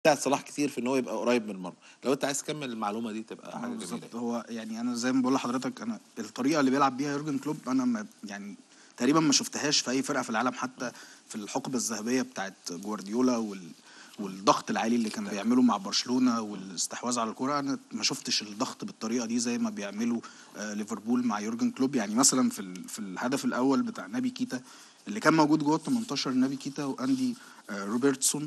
بتاعت صلاح كتير في ان هو يبقى قريب من المرمى لو انت عايز تكمل المعلومه دي تبقى حاجه جميله بالظبط هو يعني انا زي ما بقول لحضرتك انا الطريقه اللي بيلعب بيها يورجن كلوب انا ما يعني تقريبا ما شفتهاش في اي فرقه في العالم حتى في الحقبه الذهبيه بتاعت جوارديولا وال والضغط العالي اللي كان بيعمله مع برشلونه والاستحواذ على الكره انا ما شفتش الضغط بالطريقه دي زي ما بيعمله آه، ليفربول مع يورجن كلوب يعني مثلا في ال- في الهدف الاول بتاع نابي كيتا اللي كان موجود جوه ال 18 نابي كيتا واندي آه، روبرتسون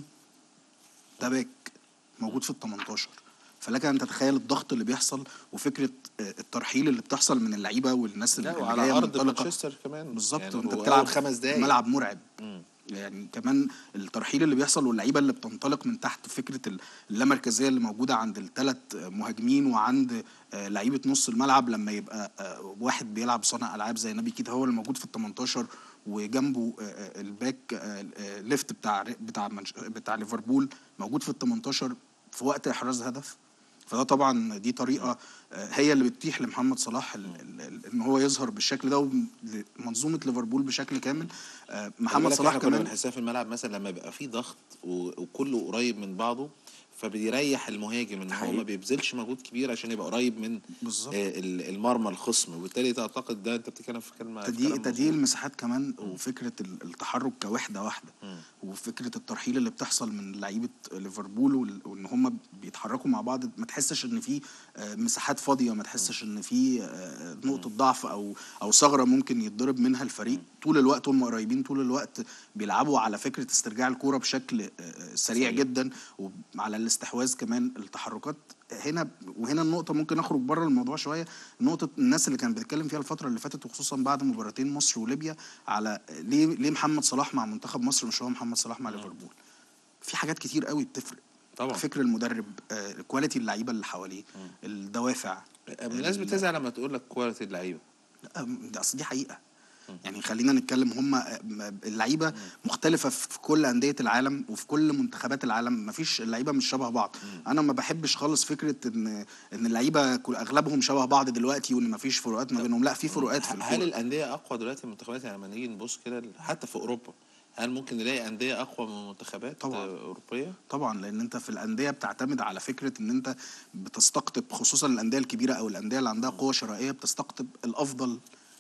ده باك موجود في ال 18 فلك ان تتخيل الضغط اللي بيحصل وفكره آه، الترحيل اللي بتحصل من اللعيبه والناس اللي لا اللي وعلى جاية ارض منطلقة. مانشستر كمان بالظبط يعني وانت هو بتلعب أول خمس دقايق ملعب مرعب مم. يعني كمان الترحيل اللي بيحصل واللعيبه اللي بتنطلق من تحت فكره ال- اللامركزيه اللي موجوده عند الثلاث مهاجمين وعند آه، لعيبه نص الملعب لما يبقى آه، واحد بيلعب صانع العاب زي نبي كده هو اللي موجود في ال 18 وجنبه آه، آه، الباك آه، آه، ليفت بتاع بتاع منش- بتاع ليفربول موجود في ال 18 في وقت احراز هدف فده طبعا دي طريقه آه، هي اللي بتتيح لمحمد صلاح ال- ال- ال- ان هو يظهر بالشكل ده ومنظومه ليفربول بشكل كامل آه، محمد صلاح كمان كمان بنحسها في الملعب مثلا لما يبقى في ضغط و- وكله قريب من بعضه فبيريح المهاجم ان هو حقيقي. ما بيبذلش مجهود كبير عشان يبقى قريب من بالظبط. آه، ال- المرمى الخصم وبالتالي تعتقد ده انت بتتكلم في كلمه في تضييق كلام تضييق مظبوط. المساحات كمان وفكره ال- التحرك كوحده واحده وفكره الترحيل اللي بتحصل من لعيبه ليفربول وال- وان هم بيتحركوا مع بعض ما تحسش ان في آه، مساحات فاضيه ما تحسش ان في آه، نقطه ضعف او او ثغره ممكن يتضرب منها الفريق طول الوقت هم قريبين طول الوقت بيلعبوا على فكره استرجاع الكوره بشكل آه، آه، سريع جدا وعلى الاستحواذ كمان التحركات هنا وهنا النقطة ممكن أخرج بره الموضوع شوية نقطة الناس اللي كانت بتتكلم فيها الفترة اللي فاتت وخصوصا بعد مباراتين مصر وليبيا على ليه ليه محمد صلاح مع منتخب مصر مش هو محمد صلاح مع ليفربول في حاجات كتير قوي بتفرق طبعا. فكر المدرب آه، كواليتي اللعيبة اللي حواليه الدوافع الناس بتزعل لما تقول لك كواليتي اللعيبه لا، ده اصل دي حقيقه يعني خلينا نتكلم هم اللعيبه مختلفه في كل انديه العالم وفي كل منتخبات العالم مفيش اللعيبه مش شبه بعض انا ما بحبش خالص فكره ان ان اللعيبه كل- اغلبهم شبه بعض دلوقتي وان مفيش فروقات ما بينهم لا في فروقات في هل الكوره الانديه اقوى دلوقتي من المنتخبات يعني لما نيجي نبص كده حتى في اوروبا هل ممكن نلاقي انديه اقوى من منتخبات طبعاً. آه، اوروبيه طبعا لان انت في الانديه بتعتمد على فكره ان انت بتستقطب خصوصا الانديه الكبيره او الانديه اللي عندها قوه شرائيه بتستقطب الافضل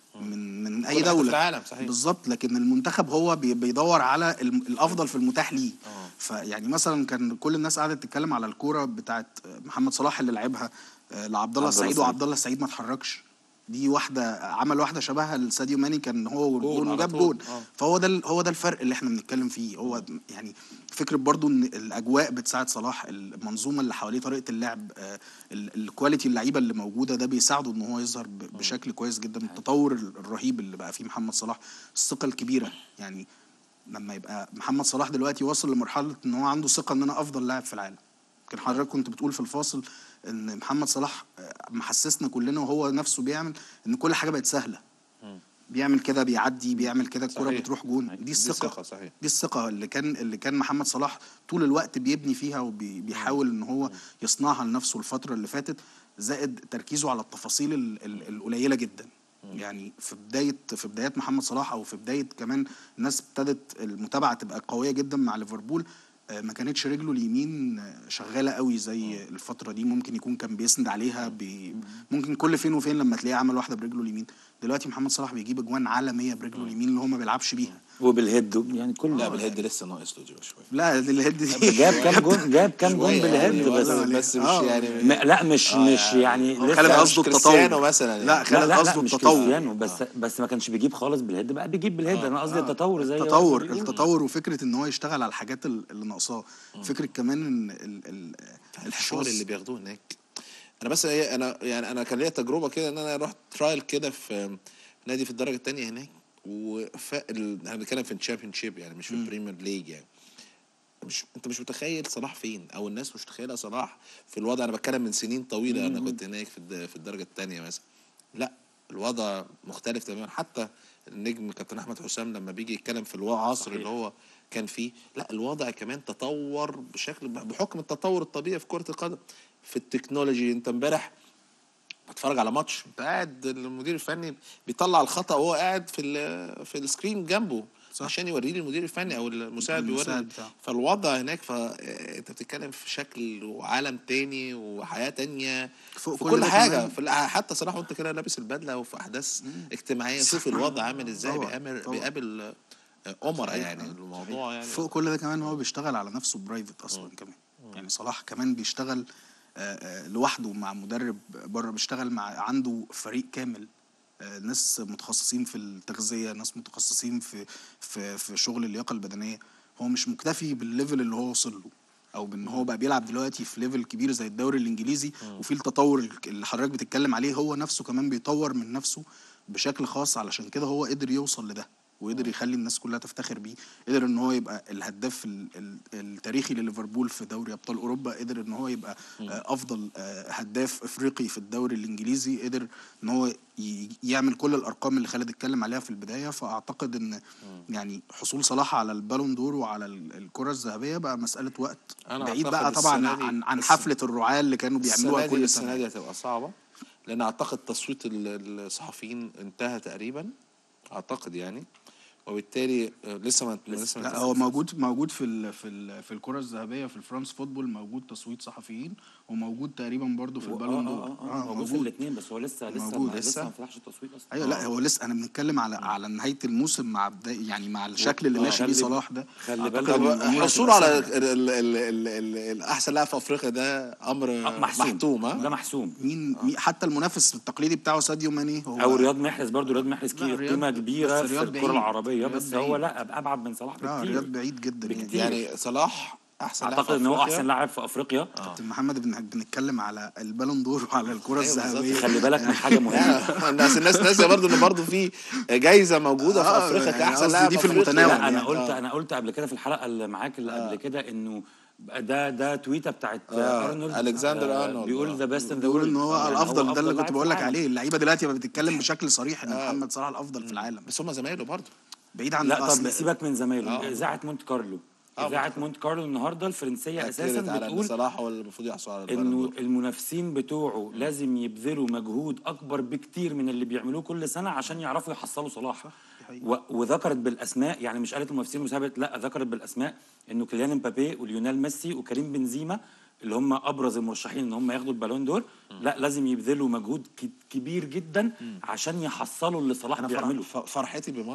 من من اي كل حتة في دوله العالم، صحيح. بالظبط لكن المنتخب هو بي- بيدور على الم- الافضل في المتاح ليه فيعني مثلا كان كل الناس قاعده تتكلم على الكوره بتاعت محمد صلاح اللي لعبها آه، لعبد الله عبد الله السعيد السعيد. وعبد الله السعيد ما اتحركش دي واحده عمل واحده شبهها لساديو ماني كان هو والجون على وجاب طول. جون آه. فهو ده ال- هو ده الفرق اللي احنا بنتكلم فيه هو يعني فكره برضو ان الاجواء بتساعد صلاح المنظومه اللي حواليه طريقه اللعب آه، ال- الكواليتي اللعيبه اللي موجوده ده بيساعده ان هو يظهر ب- بشكل كويس جدا التطور ال- الرهيب اللي بقى فيه محمد صلاح الثقه الكبيره يعني لما يبقى محمد صلاح دلوقتي واصل لمرحله ان هو عنده ثقه ان انا افضل لاعب في العالم كان حضرتك كنت بتقول في الفاصل ان محمد صلاح آه، محسسنا كلنا وهو نفسه بيعمل ان كل حاجه بقت سهله بيعمل كده بيعدي بيعمل كده الكرة صحيح. بتروح جون دي دي الثقة ثقة، صحيح. دي الثقة اللي كان اللي كان محمد صلاح طول الوقت بيبني فيها وبيحاول ان هو يصنعها لنفسه الفترة اللي فاتت زائد تركيزه على التفاصيل ال- ال- القليلة جدا يعني في بداية في بدايات محمد صلاح او في بداية كمان الناس ابتدت المتابعة تبقى قوية جدا مع ليفربول آه، ما كانتش رجله اليمين آه، شغالة قوي زي الفترة دي ممكن يكون كان بيسند عليها بي ممكن كل فين وفين لما تلاقيه عمل واحدة برجله اليمين دلوقتي محمد صلاح بيجيب اجوان عالمية برجله اليمين اللي هو ما بيلعبش بيها وبالهيد يعني كل لا بالهيد لسه ناقص له شويه لا دي الهيد دي جاب كام جون جاب كام جون شوية بالهيد يعني بس بس, بس مش آه. يعني م- لا مش آه مش يعني هو لسه خالد مش قصده كريستيانو التطور مثلا يعني. لا لا خالد لا لا قصده مش التطور كريستيانو بس بس ما كانش بيجيب خالص بالهيد بقى بيجيب بالهيد انا قصدي التطور زي التطور ما بيقولوا. التطور وفكره ان هو يشتغل على الحاجات ال- اللي ناقصاه فكره كمان ان ال- ال- الشغل الحفاظ اللي بياخدوه هناك انا بس ايه انا يعني انا كان ليا تجربه كده ان انا رحت ترايل كده في نادي في الدرجه الثانيه هناك وف ال- احنا بنتكلم في الشامبيون شيب يعني مش في البريمير ليج يعني مش انت مش متخيل صلاح فين او الناس مش متخيله صلاح في الوضع انا بتكلم من سنين طويله انا كنت هناك في الد- في الدرجه الثانيه مثلا لا الوضع مختلف تماما حتى النجم كابتن احمد حسام لما بيجي يتكلم في العصر اللي هو كان فيه لا الوضع كمان تطور بشكل بحكم التطور الطبيعي في كره القدم في التكنولوجي انت امبارح بتفرج على ماتش انت قاعد المدير الفني بيطلع الخطا وهو قاعد في ال- في السكرين جنبه صح. عشان يوريه للمدير الفني او المساعد بيوري المساعد بتاعه. فالوضع هناك فانت بتتكلم في شكل وعالم تاني وحياه تانية فوق في كل كل ده حاجه كمان- في الع- حتى صراحه وانت كده لابس البدله وفي احداث اجتماعيه شوف الوضع عامل ازاي طبعاً، بيقابل طبعاً. بيقابل آه، امراء يعني الموضوع يعني فوق كل ده كمان هو بيشتغل على نفسه برايفت اصلا كمان يعني صلاح كمان بيشتغل آه، آه، لوحده مع مدرب بره بيشتغل مع عنده فريق كامل آه، ناس متخصصين في التغذيه ناس متخصصين في في في شغل اللياقه البدنيه هو مش مكتفي بالليفل اللي هو وصل له او بان هو بقى بيلعب دلوقتي في ليفل كبير زي الدوري الانجليزي وفي التطور اللي حضرتك بتتكلم عليه هو نفسه كمان بيطور من نفسه بشكل خاص علشان كده هو قدر يوصل لده وقدر يخلي الناس كلها تفتخر بيه قدر ان هو يبقى الهداف ال- ال- التاريخي لليفربول في دوري ابطال اوروبا قدر ان هو يبقى آه، افضل آه، هداف افريقي في الدوري الانجليزي قدر ان هو ي- يعمل كل الارقام اللي خالد اتكلم عليها في البدايه فاعتقد ان يعني حصول صلاح على البالون دور وعلى ال- الكره الذهبيه بقى مساله وقت أنا بعيد أعتقد بقى طبعا السنة دي- عن عن الس- حفله الرعاة اللي كانوا بيعملوها السنه دي كل السنه سنه دي هتبقى صعبه لان اعتقد تصويت ال- الصحفيين انتهى تقريبا اعتقد يعني وبالتالي آه، لسه ما لسه ما لا هو موجود موجود في ال في ال في الكره الذهبيه في الفرانس فوتبول موجود تصويت صحفيين وموجود تقريبا برضو في هو- البالون آه، دور آه، آه، موجود في الاثنين بس هو لسه لسه موجود ما- لسه. لسه ما فتحش التصويت اصلا ايوه لا هو لسه انا بنتكلم على على نهايه الموسم مع بدايه يعني مع الشكل اللي آه، ماشي بيه خلي- صلاح ده خلي أعتقد بالك إن طب الأمور حصوله هتبقى على سهلة. ال- ال- ال- ال- ال- الاحسن لاعب في افريقيا ده امر آه، محسوم محتوم ها ده محسوم مين مين- حتى المنافس التقليدي بتاعه ساديو ماني هو او رياض محرز برضو رياض محرز لا، كي- رياض- قيمه كبيره بس في رياض الكره بعيد. العربيه رياض بس هو بعيد. لا ابعد من صلاح اه بكتير رياض بعيد جدا يعني. بكتير. يعني صلاح احسن لاعب في اعتقد ان هو أفريقيا. احسن لاعب في افريقيا كابتن محمد بن- بنتكلم على البالون دور وعلى الكره أيوة بالظبط. الذهبيه خلي بالك من حاجه مهمه يعني الناس الناس ناسيه برضه ان برضه في جايزه موجوده في آه، افريقيا يعني كاحسن قصدي لاعب دي في أفريقيا. المتناول لا انا يعني. قلت آه. انا قلت قبل كده في الحلقه اللي معاك اللي قبل كده انه ده ده تويته بتاعت آه، ارنولد ألكسندر آه، أرنولد. بيقول آه. ذا بيست ان ذا بيقول ان هو الافضل ده اللي كنت بقول لك عليه عليه اللعيبه دلوقتي بقى بتتكلم بشكل صريح ان محمد صلاح الافضل في العالم بس هم زمايله برضه بعيد عن لا طب أصل- سيبك من زمايله آه. اذاعه مونت كارلو آه، اذاعه مونت مونت كارلو النهارده الفرنسيه اساسا اكدت على ان بتقول صلاح هو اللي المفروض يحصل على البالون انه دور. المنافسين بتوعه لازم يبذلوا مجهود اكبر بكتير من اللي بيعملوه كل سنه عشان يعرفوا يحصلوا صلاح حقيقي. و- وذكرت بالاسماء يعني مش قالت المنافسين المسابقه لا ذكرت بالاسماء انه كيليان امبابي وليونيل ميسي وكريم بنزيما اللي هم ابرز المرشحين ان هم ياخدوا البالون دور لا لازم يبذلوا مجهود ك- كبير جدا عشان يحصلوا اللي صلاح انا فرح- بيعمله ف- فرحتي بمصر